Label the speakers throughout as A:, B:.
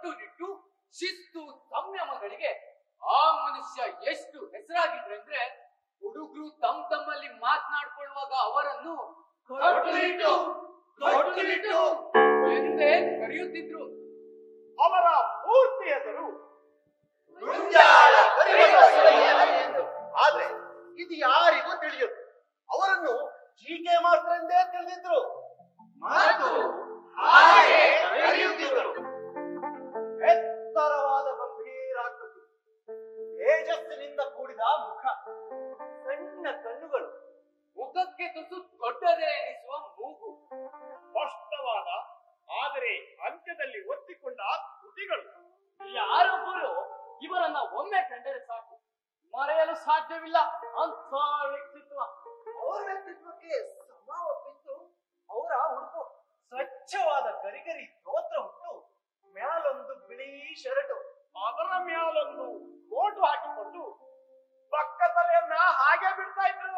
A: ಕಟ್ಟುನಿಟ್ಟು ಶಿಸ್ತು ಸಂಯಮಗಳಿಗೆ ಆ ಮನುಷ್ಯ ಎಷ್ಟು ಹೆಸರಾಗಿದ್ರೆ ಅಂದ್ರೆ ಹುಡುಗರು ತಮ್ಮ ತಮ್ಮಲ್ಲಿ ಮಾತನಾಡ್ಕೊಳ್ಳುವಾಗ ಅವರನ್ನು
B: ಕಟ್ಟುನಿಟ್ಟು, ಕಟ್ಟುನಿಟ್ಟು
A: ಎಂದೇ ಕರೆಯುತ್ತಿದ್ರು
B: ಅವರ ಪೂರ್ತಿ ಹೆಸರು
C: ಗುಂಜಾಳ ಕರಿಬಸವಯ್ಯ ಎಂದು. ಆದ್ರೆ ಇದು ಯಾರಿಗೂ ತಿಳಿಯದು ಅವರನ್ನು ಜೀಕೆ ಮಾಸ್ಟರ್ ಎಂದೇ ತಿಳಿದಿದ್ರು ಮಾತು ಹಾಗೆ ಕರೆಯುತ್ತಿದ್ದರು ಎತ್ತರವಾದ ಗಂಭೀರಾಕೃತಿ ತೇಜಸ್ಸಿನಿಂದ ಕೂಡಿದ ಮುಖ ಸಣ್ಣ ಕಣ್ಣುಗಳು
A: ಮುಖಕ್ಕೆ ತುಸು ದೊಡ್ಡದೇ ಎನಿಸುವ ಮೂಗು
B: ಸ್ಪಷ್ಟವಾದ ಆದರೆ ಅಂತ್ಯದಲ್ಲಿ ಒತ್ತಿಕೊಂಡ ತುಟಿಗಳು
A: ಯಾರೊಬ್ಬರು ಇವರನ್ನ ಒಮ್ಮೆ ಕಂಡರೆ ಸಾಕು ಮರೆಯಲು ಸಾಧ್ಯವಿಲ್ಲ ಅಂತ ವ್ಯಕ್ತಿತ್ವ
C: ಅವರ ವ್ಯಕ್ತಿತ್ವಕ್ಕೆ ಸಮ ಒಪ್ಪಿತ್ತು ಅವರ ಉಡುಪು ಸ್ವಚ್ಛವಾದ ಗರಿಗರಿ ಸ್ತೋತ್ರ ಹುಟ್ಟು ಮ್ಯಾಲೊಂದು ಬಿಳಿ ಶರ್ಟು
B: ಅದರ ಮ್ಯಾಲೊಂದು ಕೋಟು ಹಾಕಿಕೊಂಡು ಪಕ್ಕ ತಲೆಯನ್ನ ಹಾಗೆ ಬಿಡ್ತಾ ಇದ್ರು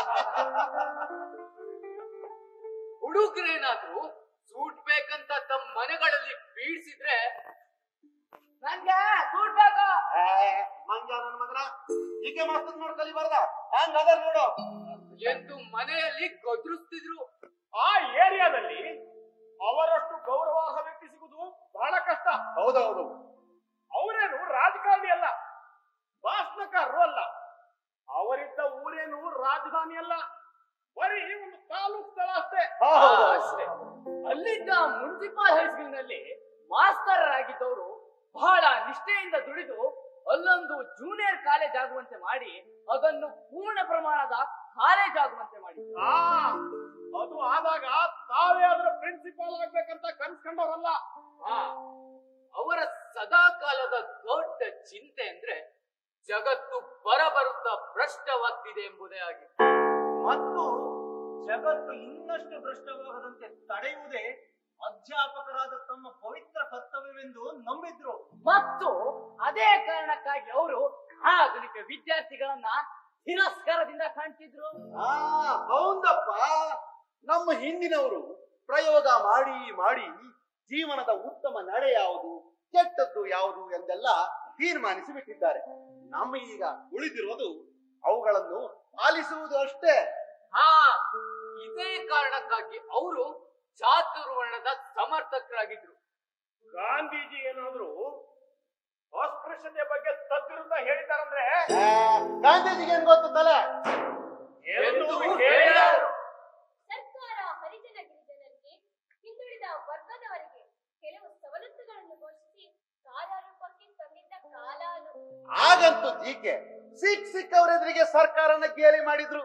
A: ಹುಡುಗರೇನಾದ್ರೂ ಸೂಟ್ ಬೇಕಂತ ತಮ್ಮ ಮನೆಗಳಲ್ಲಿ ಬೀಳ್ಸಿದ್ರೆ ನಂಗೆ ಸೂಟ್ ಬೇಕು
C: ಮಂಜ ನನ್ನ ಮಗನ ಜೀಕೆ ಮಾಸ್ತರ್ ನೋಡ್ ಕಲಿಬಾರ್ದ ಹಂಗ ಅದ ನೋಡು
A: ಎಂದು ಮನೆಯಲ್ಲಿ ಗದ್ರಿಸ್ತಿದ್ರು
B: ಆ ಏರಿಯಾದಲ್ಲಿ ಅವರಷ್ಟು ಗೌರವಾರ್ಹ ವ್ಯಕ್ತಿ ಸಿಗುವುದು ಬಹಳ ಕಷ್ಟ
C: ಹೌದೌದು
B: ಅವರೇನು ರಾಜಕಾರಣಿ ಅಲ್ಲ ಭಾಷಣಕಾರರು ಅಲ್ಲ ಅವರಿದ್ದ ಊರೇನು ರಾಜಧಾನಿ ಅಲ್ಲ ಬರೀ ಒಂದು ತಾಲೂಕು ಸ್ಥಳ ಅಷ್ಟೇ
C: ಹೌದು.
A: ಅಷ್ಟೇ ಅಲ್ಲಿದ್ದ ಮುನ್ಸಿಪಾಲ್ ಹೈಸ್ಕೂಲ್ ನಲ್ಲಿ ಮಾಸ್ತರ್ ಆಗಿದ್ದವರು ಬಹಳ ನಿಷ್ಠೆಯಿಂದ ದುಡಿದು ಅಲ್ಲೊಂದು ಜೂನಿಯರ್ ಕಾಲೇಜ್ ಆಗುವಂತೆ ಮಾಡಿ ಅದನ್ನು ಪೂರ್ಣ ಪ್ರಮಾಣದ ಕಾಲೇಜ್ ಆಗುವಂತೆ ಮಾಡಿದ್ರು
B: ಆ ಅದು ಆದಾಗ ತಾವೇ ಅದರ ಪ್ರಿನ್ಸಿಪಾಲ್ ಆಗ್ಬೇಕಂತ ಕನ್ಸ್ಕೊಂಡವ್ರಲ್ಲ
A: ಆ, ಅವರ ಸದಾ ಕಾಲದ ದೊಡ್ಡ ಚಿಂತೆ ಅಂದ್ರೆ ಜಗತ್ತು ಬರಬರುತ್ತಾ ಭ್ರಷ್ಟವಾಗ್ತಿದೆ ಎಂಬುದೇ ಆಗಿತ್ತು
C: ಮತ್ತು ಜಗತ್ತು ಇನ್ನಷ್ಟು ಭ್ರಷ್ಟವಾಗದಂತೆ ತಡೆಯುವುದೇ ಅಧ್ಯಾಪಕರಾದ ತಮ್ಮ ಪವಿತ್ರ ಕರ್ತವ್ಯವೆಂದು ನಂಬಿದ್ರು
A: ಮತ್ತು ಅದೇ ಕಾರಣಕ್ಕಾಗಿ ಅವರು ಆಧುನಿಕ ವಿದ್ಯಾರ್ಥಿಗಳನ್ನ ತಿರಸ್ಕಾರದಿಂದ ಕಾಣ್ತಿದ್ರು
C: ಆ ಹೌದಪ್ಪ ನಮ್ಮ ಹಿಂದಿನವರು ಪ್ರಯೋಗ ಮಾಡಿ ಮಾಡಿ ಜೀವನದ ಉತ್ತಮ ನಡೆ ಯಾವುದು ಕೆಟ್ಟದ್ದು ಯಾವುದು ಎಂದೆಲ್ಲ ತೀರ್ಮಾನಿಸಿ ಬಿಟ್ಟಿದ್ದಾರೆ ನಮ್ಮ ಈಗ ಉಳಿದಿರೋದು ಅವುಗಳನ್ನು ಪಾಲಿಸುವುದು ಅಷ್ಟೇ
A: ಹಾ ಇದೇ ಕಾರಣಕ್ಕಾಗಿ ಅವರು ಚಾತುರ್ವರ್ಣದ ಸಮರ್ಥಕರಾಗಿದ್ರು
B: ಗಾಂಧೀಜಿ ಏನಾದ್ರು ಅಸ್ಪೃಶ್ಯತೆ ಬಗ್ಗೆ ತದ್ವಿರುದ್ಧ ಹೇಳಿದಾರಂದ್ರೆ
C: ಆ, ಗಾಂಧೀಜಿಗೆ ಏನ್ ಗೊತ್ತು ತಲೆ
B: ಎಂದು
A: ಎಂದು
B: ಹೇಳಿದರು.
D: ಸರ್ಕಾರ ಹರಿಜನ ಗಿರಿಜನರಿಗೆ ಹಿಂದುಳಿದ ವರ್ಗದವರಿಗೆ ಕೆಲವು ಸವಲತ್ತುಗಳನ್ನು ಘೋಷಿಸಿ ಕಾರ್ಯರೂಪಕ್ಕೆ ತಂದಿದ್ದ ಕಾಲ ಅದು
C: ಆಗಂತೂ ಜೀಕೆ ಸಿಕ್ ಸಿಕ್ಕವರೆದುರಿಗೆ ಸರ್ಕಾರನ ಗೇಲಿ ಮಾಡಿದ್ರು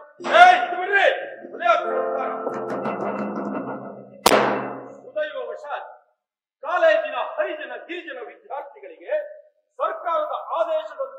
B: ಉದಯೋವಶಾತ್ ಕಾಲೇಜಿನ ಹರಿಜನ ಗಿರಿಜನ ವಿದ್ಯಾರ್ಥಿಗಳಿಗೆ ಸರ್ಕಾರದ ಆದೇಶದ